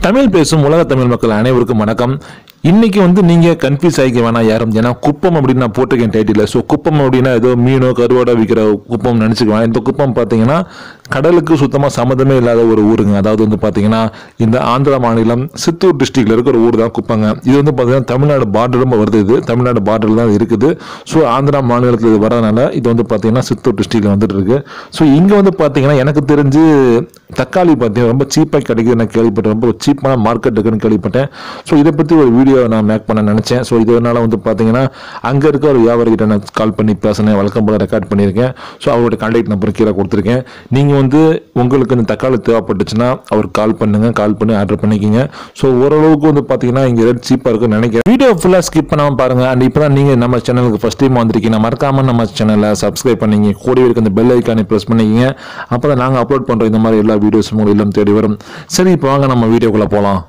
தமிழ் பேசும் உலக தமிழ் மக்கள் அனைவருக்கும் வணக்கம் இன்னைக்கு வந்து நீங்க கன்ஃபியூஸ் ஆகிக்க வேணாம் யாரும் ஏன்னா குப்பம் அப்படின்னு நான் போட்டிருக்கேன் டைட்டில் ஸோ குப்பம் அப்படின்னா ஏதோ மீனோ கருவாடோ விற்கிற குப்பம் நினச்சிக்க வேணாம் இந்த குப்பம் பார்த்தீங்கன்னா கடலுக்கு சுத்தமாக சம்மந்தமே இல்லாத ஒரு ஊருங்க அதாவது வந்து பார்த்தீங்கன்னா இந்த ஆந்திரா மாநிலம் சித்தூர் டிஸ்ட்ரிக்ட்ல இருக்க ஒரு ஊர் தான் குப்பங்க இது வந்து பார்த்தீங்கன்னா தமிழ்நாடு பார்டரும் வருது இது தமிழ்நாடு பார்டரில் தான் இருக்குது ஸோ ஆந்திரா மாநிலத்தில் இது வரதுனால இது வந்து பார்த்தீங்கன்னா சித்தூர் டிஸ்ட்ரிக்ட்ல வந்துட்டு இருக்கு ஸோ இங்கே வந்து பார்த்தீங்கன்னா எனக்கு தெரிஞ்சு தக்காளி பார்த்தீங்கன்னா ரொம்ப சீப்பாக கிடைக்குதுன்னு நான் கேள்விப்பட்டேன் ரொம்ப சீப்பான மார்க்கெட் இருக்குன்னு கேள்விப்பட்டேன் ஸோ இதை பற்றி ஒரு வீடியோ நான் மேக் பண்ண நினச்சேன் ஸோ இதனால வந்து பார்த்தீங்கன்னா அங்கே இருக்க ஒரு வியாபாரிகிட்ட நான் கால் பண்ணி பேசினேன் வழக்கம் போல ரெக்கார்ட் பண்ணியிருக்கேன் ஸோ அவரோட கான்டாக்ட் நம்பர் கீழே கொடுத்துருக்கேன் நீங்கள் வந்து உங்களுக்கு இந்த தக்காளி தேவைப்பட்டுச்சுன்னா அவர் கால் பண்ணுங்க கால் பண்ணி ஆர்டர் பண்ணிக்கிங்க ஸோ ஓரளவுக்கு வந்து பார்த்தீங்கன்னா இங்கே ரேட் சீப்பாக இருக்குன்னு நினைக்கிறேன் வீடியோ ஃபுல்லாக ஸ்கிப் பண்ணாமல் பாருங்க அண்ட் இப்போ தான் நீங்கள் நம்ம சேனலுக்கு ஃபஸ்ட் டைம் வந்திருக்கீங்க மறக்காம நம்ம சேனலை சப்ஸ்கிரைப் பண்ணிங்க கூடவே இருக்க அந்த பெல் ஐக்கானை ப்ரெஸ் பண்ணிக்கிங்க அப்போ தான் நாங்கள் அப்லோட் பண்ணுற இந்த மாதிரி எல்லா வீடியோஸும் உங்களுக்கு எல்லாம் தேடி வரும் சரி இப்போ வாங்க நம்ம வீடியோக்குள்ளே போகலாம்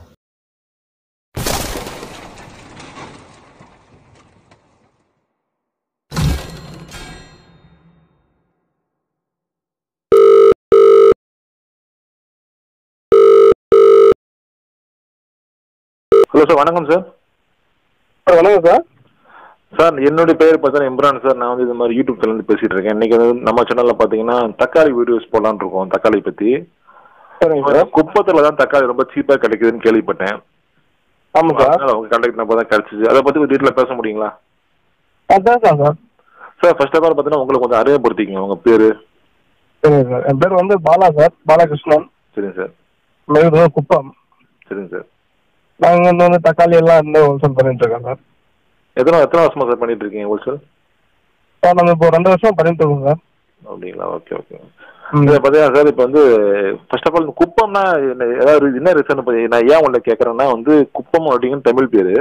ஹலோ சார் வணக்கம் சார் சார் வணக்கம் சார் சார் என்னுடைய பேர் பார்த்தீங்கன்னா இம்ரான் சார் நான் வந்து இது மாதிரி யூடியூப் சேனல் பேசிட்டு இருக்கேன் இன்னைக்கு வந்து நம்ம சேனல்ல பார்த்தீங்கன்னா தக்காளி வீடியோஸ் போடலான்னு இருக்கோம் தக்காளி பத்தி சரிங்க சார் குப்பத்துல தான் தக்காளி ரொம்ப சீப்பா கிடைக்குதுன்னு கேள்விப்பட்டேன் ஆமாம் சார் அதனால உங்க கான்டாக்ட் நம்பர் தான் கிடைச்சிச்சு அதை பத்தி ஒரு டீட்டெயிலாக பேச முடியுங்களா அதான் sir sir sir first of all பார்த்தீங்கன்னா உங்களுக்கு கொஞ்சம் அறிமுகப்படுத்திக்கங்க உங்க பேரு சரிங்க சார் என் பேர் வந்து பாலா சார் பாலகிருஷ்ணன் சரிங்க சார் மேலூர் குப்பம் சரிங்க சார் நாங்கள் இங்கே வந்து தக்காளி எல்லாம் வந்து ஹோல்சேல் பண்ணிட்டு இருக்கோம் சார் எத்தனை எத்தனை வருஷமா சார் பண்ணிட்டு இருக்கீங்க ஹோல்சேல் சார் நம்ம இப்போ ரெண்டு வருஷம் பண்ணிட்டு இருக்கோம் சார் அப்படிங்களா ஓகே ஓகே ம். இதை பார்த்தீங்கன்னா சார் இப்போ வந்து ஃபர்ஸ்ட் ஆஃப் ஆல் குப்பம்னா என்ன ஏதாவது என்ன ரீசன் நான் ஏன் உங்களை கேட்குறேன்னா வந்து குப்பம் அப்படிங்கிற தமிழ் பேரு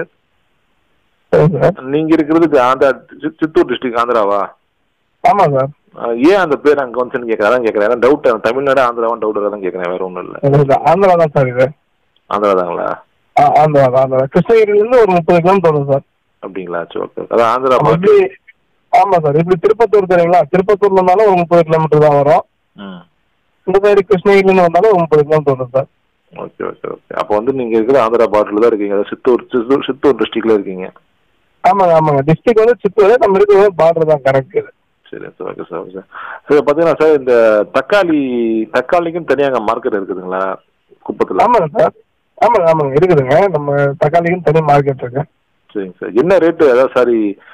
சரிங்க சார் நீங்க இருக்கிறது ஆந்திரா சி- சித்தூர் டிஸ்ட்ரிக்ட் ஆந்திராவா ஆமாம் சார் அஹ் ஏன் அந்த பேர் அங்க வந்துச்சுன்னு கேட்கறேன் அதான் கேட்கறேன் ஏன்னா டவுட் தமிழ்நாடு ஆந்திராவும் டவுட் தான் கேட்கறேன் வேற ஒன்றும் இல்லை இது ஆந்திரா தான் சார் இது ஆந்திரா தாங்களா ஆ ஆந்திரா தான் ஆந்திரா கிருஷ்ணகிரிலேருந்து ஒரு முப்பது கிலோமீட்டர் வரும் சார் அப்படிங்களா சரி ஓகே அதான் ஆந்திரா நம்ம மாவட்டம். எப்படி ஆமாம் சார் இப்படி திருப்பத்தூர் தெரியுங்களா திருப்பத்தூர்ல இருந்தாலும் ஒரு முப்பது கிலோமீட்டர் தான் வரும் ம் இந்த சைடு கிருஷ்ணகிரிலேருந்து வந்தாலும் ஒரு முப்பது கிலோமீட்டர் வரும் சார் ஓகே ஓகே ஓகே அப்போ வந்து நீங்க இருக்கிற ஆந்திரா பார்டர்ல தான் இருக்கீங்க அதாவது சித்தூர் சித்தூர் சித்தூர் டிஸ்ட்ரிக்ட்ல இருக்கீங்க ஆமாங்க ஆமாங்க டிஸ்ட்ரிக்ட் வந்து சித்தூர் நம்ம இருக்கிறது பார்டர் தான் கரெக்ட் சரி sir okay sir okay sir sir பார்த்தீங்கன்னா சார் இந்த தக்காளி தக்காளிக்கும் தனியாக மார்க்கெட் இருக்குதுங்களா குப்பத்தில் ஆமாங்க சார் ஆமாங்க ஆமாங்க இருக்குதுங்க நம்ம தக்காளிக்கும் தனி மார்க்கெட் இருக்கு சரிங்க சார் என்ன ரேட்டு அதாவது சாரி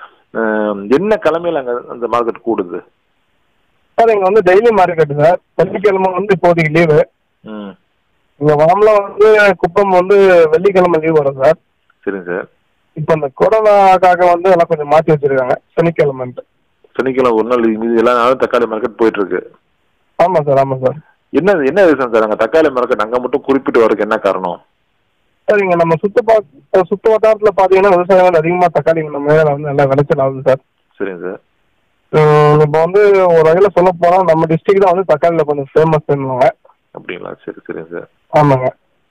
என்ன கிழமையில அங்கே அந்த மார்க்கெட் கூடுது சார் இங்க வந்து டெய்லி மார்க்கெட் சார் வெள்ளிக்கிழமை வந்து இப்போதைக்கு லீவு ம் இங்க வாமலாம் வந்து குப்பம் வந்து வெள்ளிக்கிழமை லீவ் வரும் சார் சரிங்க சார் இப்போ இந்த கொரோனாக்காக வந்து எல்லாம் கொஞ்சம் மாற்றி வச்சிருக்காங்க சனிக்கிழமைன்ட்டு சனிக்கிழமை ஒரு நாள் மீதி எல்லா நாளும் தக்காளி மார்க்கெட் போயிட்டு இருக்கு ஆமாம் சார் ஆமாம் சார் என்ன என்ன ரீசன் சார் அங்கே தக்காளி மார்க்கெட் அங்கே மட்டும் குறிப்பிட்டு வரதுக்கு என்ன காரணம் சார் இங்க நம்ம சுத்த பா சுத்த வட்டாரத்தில் பார்த்தீங்கன்னா விவசாயம் வந்து அதிகமாக தக்காளி நம்ம மேலே வந்து நல்லா விளைச்சல் ஆகுது சார் சரிங்க சார் உம், இப்போ வந்து ஒரு வகையில் சொல்ல போனால் நம்ம டிஸ்ட்ரிக்ட் தான் வந்து தக்காளியில் கொஞ்சம் ஃபேமஸ் பண்ணுவாங்க அப்படிங்களா சரி சரிங்க சார் ஆமாங்க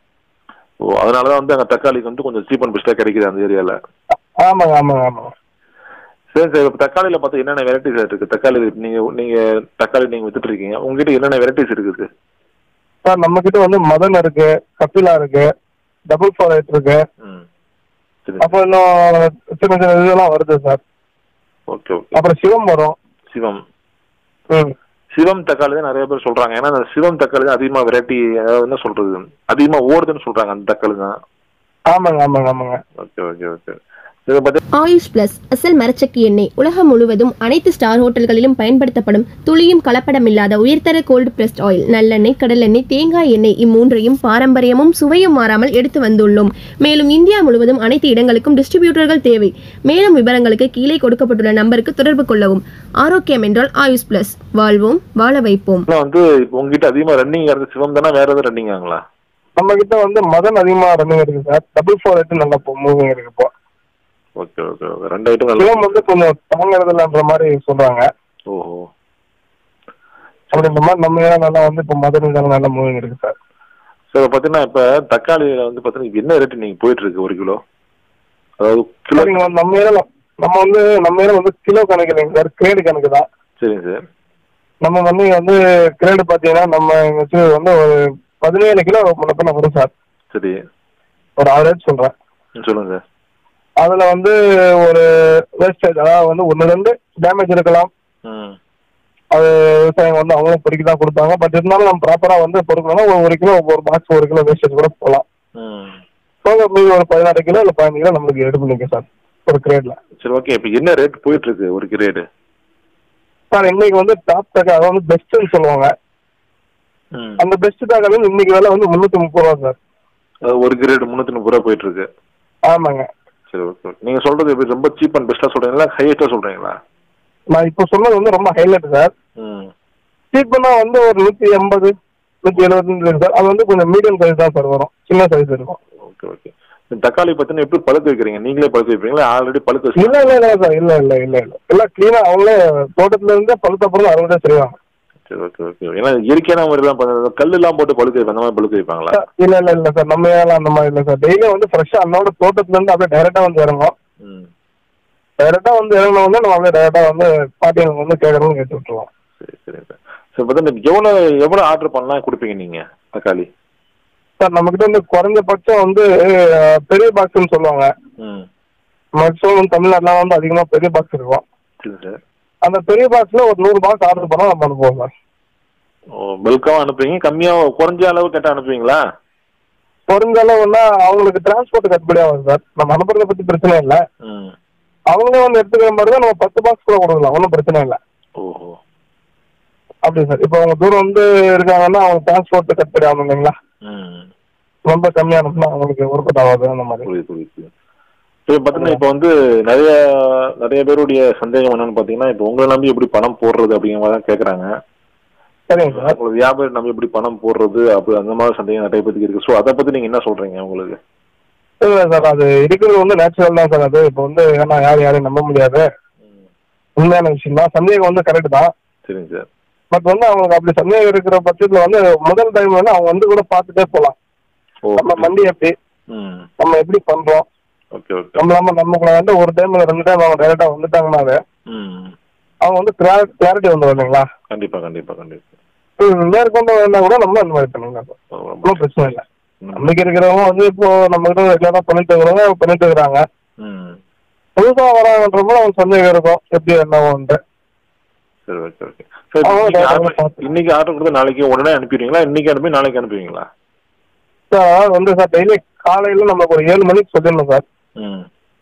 ஓ அதனால தான் வந்து அங்கே தக்காளிக்கு வந்து கொஞ்சம் சீப் அண்ட் பெஸ்ட்டாக கிடைக்குது அந்த ஏரியாவில் ஆமாங்க ஆமாங்க ஆமாங்க சரி சார் இப்போ தக்காளியில் பார்த்தா என்னென்ன வெரைட்டிஸ் இருக்குது தக்காளி நீங்கள் நீங்கள் தக்காளி நீங்கள் வித்துட்டு இருக்கீங்க உங்ககிட்ட என்னென்ன வெரைட்டிஸ் இருக்குது சார் நம்ம கிட்ட வந்து மதன் இருக்கு கபிலா இருக்கு டபுள் ஃபோர் எயிட் இருக்கு ம் சரி அப்போ இன்னும் சின்ன சின்ன இதெல்லாம் வருது சார் ஓகே ஓகே அப்புறம் சிவம் வரும் சிவம் ம் சிவம் தக்காளி தான் நிறைய பேர் சொல்றாங்க ஏன்னா அந்த சிவம் தக்காளி தான் அதிகமாக வெரைட்டி அதாவது என்ன சொல்றது அதிகமாக ஓடுதுன்னு சொல்றாங்க அந்த தக்காளி தான் ஆமாங்க ஆமாங்க ஆமாங்க ஓகே ஓகே ஓகே இதை பற்றி ஆயுஷ் பிளஸ் அசல் மரச்செக்கு எண்ணெய் உலகம் முழுவதும் அனைத்து ஸ்டார் ஹோட்டல்களிலும் பயன்படுத்தப்படும் துளியும் கலப்படமில்லாத உயர்தர கோல்டு பிரஸ்ட் ஆயில் நல்லெண்ணெய் கடலெண்ணெய் தேங்காய் எண்ணெய் இம்மூன்றையும் பாரம்பரியமும் சுவையும் மாறாமல் எடுத்து வந்துள்ளோம் மேலும் இந்தியா முழுவதும் அனைத்து இடங்களுக்கும் டிஸ்ட்ரிபியூட்டர்கள் தேவை மேலும் விவரங்களுக்கு கீழே கொடுக்கப்பட்டுள்ள நம்பருக்கு தொடர்பு கொள்ளவும் ஆரோக்கியம் என்றால் ஆயுஷ் பிளஸ் வாழ்வோம் வாழ வைப்போம் ஆனால் வந்து இப்போ உங்ககிட்ட அதிகமாக ரன்னிங் ஆகிறது சிவம் தானே வேற எதுவும் ரன்னிங் ஆங்களா நம்ம கிட்ட வந்து மதன் அதிகமா ரன்னிங் இருக்கு சார் டபுள் ஃபோர் எயிட் நல்லா மூவிங் இருக்கு இப்போ ஓகே ஓகே ஓகே ரெண்டு ஐட்டம் நல்லா சிவம் வந்து கொஞ்சம் தாங்கிறது இல்லைன்ற மாதிரி சொல்றாங்க ஓஹோ அப்படின்ற மாதிரி நம்ம ஏரியா நல்லா வந்து இப்போ மதன் இதெல்லாம் நல்லா மூவிங் இருக்கு சார் சார் பார்த்தீங்கன்னா இப்போ தக்காளியில் வந்து பார்த்தீங்கன்னா என்ன ரேட்டு நீங்கள் போயிட்டு இருக்கு ஒரு கிலோ அதாவது கிலோ சரிங்க வந்து நம்ம ஏரியால நம்ம வந்து நம்ம ஏரியா வந்து கிலோ கணக்கு இல்லைங்க சார் கிரேடு கணக்கு தான் சரிங்க சார் நம்ம வந்து வந்து கிரேடு பார்த்தீங்கன்னா நம்ம வச்சு வந்து ஒரு பதினேழு கிலோ முன்னப்பின வரும் சார் சரி ஒரு ஆவரேஜ் சொல்றேன் ம், சொல்லுங்க சார் அதுல வந்து ஒரு வேஸ்டேஜ் அதாவது வந்து ஒன்று ரெண்டு டேமேஜ் இருக்கலாம் ம் அது விவசாயம் வந்து அவங்களும் பொறுக்கி தான் கொடுத்தாங்க பட் இருந்தாலும் நம்ம ப்ராப்பரா வந்து பொறுக்கணும்னா ஒரு ஒரு கிலோ ஒரு பாக்ஸ் ஒரு கிலோ வேஸ்டேஜ் கூட போகலாம் ம் போக மீதி ஒரு பதினாறு கிலோ இல்லை பதினஞ்சு கிலோ நம்மளுக்கு எடுப்பு நிற்கும் சார் ஒரு கிரேட்ல சரி ஓகே இப்போ என்ன ரேட் போயிட்டு இருக்கு ஒரு கிரேடு சார் இன்னைக்கு வந்து டாப் டேக் அதாவது வந்து பெஸ்ட்னு சொல்லுவாங்க ம் அந்த பெஸ்ட் டேக் வந்து இன்னைக்கு விலை வந்து முந்நூற்றி முப்பது ரூபா சார் அது ஒரு கிரேடு முந்நூற்றி முப்பது ரூபா போயிட்டு இருக்கு ஆமாங்க சரி ஓகே ஓகே நீங்கள் சொல்றது எப்படி ரொம்ப சீப் அண்ட் பெஸ்ட்டாக சொல்றீங்களா ஹையஸ்ட்டாக சொல்றீங்களா நான் இப்போ சொன்னது வந்து ரொம்ப ஹைலைட் சார் ம் சீப்புனா வந்து ஒரு நூற்றி எண்பது நூற்றி எழுபது இருக்கு சார் அது வந்து கொஞ்சம் மீடியம் சைஸ் தான் சார் வரும் சின்ன சைஸ் இருக்கும் ஓகே ஓகே இந்த தக்காளி பார்த்தீங்கன்னா எப்படி பழுக்க வைக்கிறீங்க நீங்களே பழுக்க வைப்பீங்களா ஆல்ரெடி பழுக்க வச்சு இல்ல இல்ல இல்ல சார் இல்ல இல்ல இல்ல இல்ல எல்லாம் கிளீனா அவங்களே தோட்டத்துல இருந்தே பழுத்த அப்புறம் அறுவடை செய்வாங்க சரி ஓகே ஓகே ஏன்னா இயற்கையான முறையில் தான் பண்ணுறது கல்லெல்லாம் போட்டு பழுக்க வைப்பேன் அந்த மாதிரி பழுக்க வைப்பாங்களா சார், இல்ல இல்ல இல்ல சார் நம்ம ஏரியால அந்த மாதிரி இல்ல சார் டெய்லியும் வந்து ஃப்ரெஷ்ஷா அண்ணோட தோட்டத்துல இருந்து அப்படியே டைரக்டா வந்து இறங்கும் ம் டைரக்டா வந்து இறங்கணும் வந்து நம்ம அப்படியே டைரக்டா வந்து பாட்டியங்க வந்து கேட்கறவங்க கேட்டு விட்டுருவோம் சரி சரி சார் சார் பார்த்தா எவ்வளோ எவ்வளோ ஆர்டர் பண்ணலாம் கொடுப்பீங்க நீங்கள் தக்காளி சார் நம்ம கிட்ட வந்து குறைஞ்சபட்சம் வந்து அஹ், பெரிய பாக்ஸ்னு சொல்லுவாங்க ம் மேக்ஸிமம் வந்து தமிழ்நாட்டுல வந்து அதிகமா பெரிய பாக்ஸ் இருக்கும் சரி சார் அந்த பெரிய பாக்ஸ்ல ஒரு நூறு பாக்ஸ் ஆர்டர் பண்ணா நம்ம அனுப்புவோம் சார் ஓ பல்காகவும் அனுப்புவீங்க கம்மியாக குறைஞ்ச அளவு கேட்டால் அனுப்புவீங்களா குறைஞ்ச அளவுன்னா அவங்களுக்கு டிரான்ஸ்போர்ட் கட்டுப்படி ஆகும் சார் நம்ம அனுப்புறத பத்தி பிரச்சனை இல்லை ம் அவங்களே வந்து எடுத்துக்கிற மாதிரி தான் நம்ம பத்து பாக்ஸ் கூட கொடுக்கலாம் ஒன்றும் பிரச்சனை இல்லை ஓஹோ அப்படி சார் இப்போ அவங்க தூரம் வந்து இருக்காங்கன்னா அவங்க டிரான்ஸ்போர்ட் கட்டுப்படி ஆகணும் இல்லைங்களா ம் ரொம்ப கம்மியாக அனுப்புனா அவங்களுக்கு ஒர்க் ஆகாது அந்த மாதிரி புரியுது புரியுது இப்போ பார்த்தீங்கன்னா இப்போ வந்து நிறைய நிறைய பேருடைய சந்தேகம் என்னன்னு பார்த்தீங்கன்னா இப்போ உங்களை நம்பி எப்படி பணம் போடுறது அப்படிங்கிற மாதிரி தான் கேட்குறாங்க சரிங்க சார் உங்களுக்கு வியாபாரி நம்பி எப்படி பணம் போடுறது அப்படி அந்த மாதிரி சந்தேகம் நிறைய பேருக்கு இருக்கு ஸோ அதை பற்றி நீங்கள் என்ன சொல்கிறீங்க உங்களுக்கு இல்லை சார் அது இருக்கிறது வந்து நேச்சுரல் தான் சார் அது இப்போ வந்து ஏன்னா யார் யாரையும் நம்ப முடியாது உண்மையான விஷயம் தான் சந்தேகம் வந்து கரெக்ட் தான் சரிங்க சார் பட் வந்து அவங்களுக்கு அப்படி சந்தேகம் இருக்கிற பட்சத்தில் வந்து முதல் டைம் வந்து அவங்க வந்து கூட பார்த்துட்டே போகலாம் ஓ நம்ம மண்டி எப்படி ம் நம்ம எப்படி பண்றோம் ஓகே ஓகே நம்ம நம்ம நமக்குள்ள வந்து ஒரு டைம் ரெண்டு டைம் அவங்க டைரக்டா வந்துட்டாங்கன்னாவே ம் அவங்க வந்து கிளாரிட்டி வந்து இல்லைங்களா கண்டிப்பாக கண்டிப்பாக கண்டிப்பாக ம், மேற்கொண்டு வேணா கூட நம்ம அந்த மாதிரி பண்ணுங்க ஒன்றும் பிரச்சனை இல்லை நம்பிக்கை இருக்கிறவங்க வந்து இப்போ நம்ம கிட்ட ரெகுலரா பண்ணிட்டு இருக்கிறவங்க பண்ணிட்டு இருக்கிறாங்க ம் புதுசா வராங்கன்றப்போ அவங்க சந்தேகம் இருக்கும் எப்படி என்னவோன்ட்டு சரி ஓகே ஓகே சார் ஆமா, இன்னைக்கு ஆமா, ஆர்டர் பார்த்து. இன்னைக்கு ஆர்டர் கொடுத்தா நாளைக்கு உடனே அனுப்பிடுவீங்களா இன்னைக்கு அனுப்பி நாளைக்கு அனுப்புவீங்களா சார் வந்து சார் டெய்லி காலையில நமக்கு ஒரு ஏழு மணிக்கு சொல்லிடணும் சார் ம்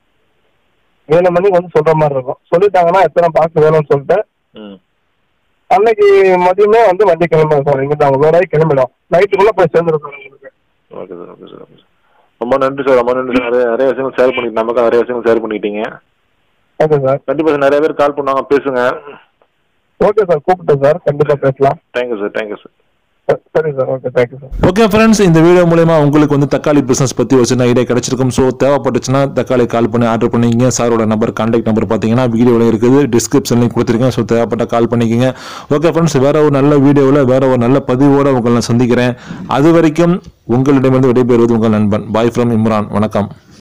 ஏழு மணிக்கு வந்து சொல்ற மாதிரி இருக்கும் சொல்லிட்டாங்கன்னா எத்தனை பாக்ஸ் வேணும்னு சொல்லிட்டு ம் அன்னைக்கு மதியமே வந்து வண்டி கிளம்பிடும் சார் இங்கிட்ட அவங்க லோடாகி கிளம்பிடும் நைட்டுக்குள்ள போய் சேர்ந்துருக்கோம் உங்களுக்கு okay sir okay sir okay sir ரொம்ப நன்றி சார் ரொம்ப நன்றி சார் நிறைய நிறைய விஷயங்கள் ஷேர் பண்ணி நமக்கு நிறைய விஷயங்கள் ஷேர் பண்ணிக்கிட்டீங்க ஓகே சார் கண்டிப்பாக சார் நிறைய பேர் கால் பண்ணாங்க பேசுங்க ஓகே சார் கூப்பிட்டேன் சார் கண்டிப்பா பேசலாம் தேங்க்யூ சார் தேங்க்யூ சார் ச- சரி sir okay thank you sir okay friends இந்த வீடியோ மூலயமா உங்களுக்கு வந்து தக்காளி பிசினஸ் பத்தி ஒரு சின்ன ஐடியா கிடைச்சிருக்கும் ஸோ தேவைப்பட்டுச்சுன்னா தக்காளி கால் பண்ணி ஆர்டர் பண்ணிக்கிங்க சாரோட நம்பர் கான்டாக்ட் நம்பர் பார்த்தீங்கன்னா வீடியோவில் இருக்குது டிஸ்கிரிப்ஷன்லையும் கொடுத்துருக்கேன் ஸோ தேவைப்பட்ட கால் பண்ணிக்கோங்க ஓகே ஃப்ரெண்ட்ஸ் வேற ஒரு நல்ல வீடியோவில் வேற ஒரு நல்ல பதிவோட உங்களை நான் சந்திக்கிறேன் அது வரைக்கும் உங்களிடமிருந்து விடைபெறுவது உங்கள் நண்பன் பாய் ஃப்ரம் இம்ரான் வணக்கம்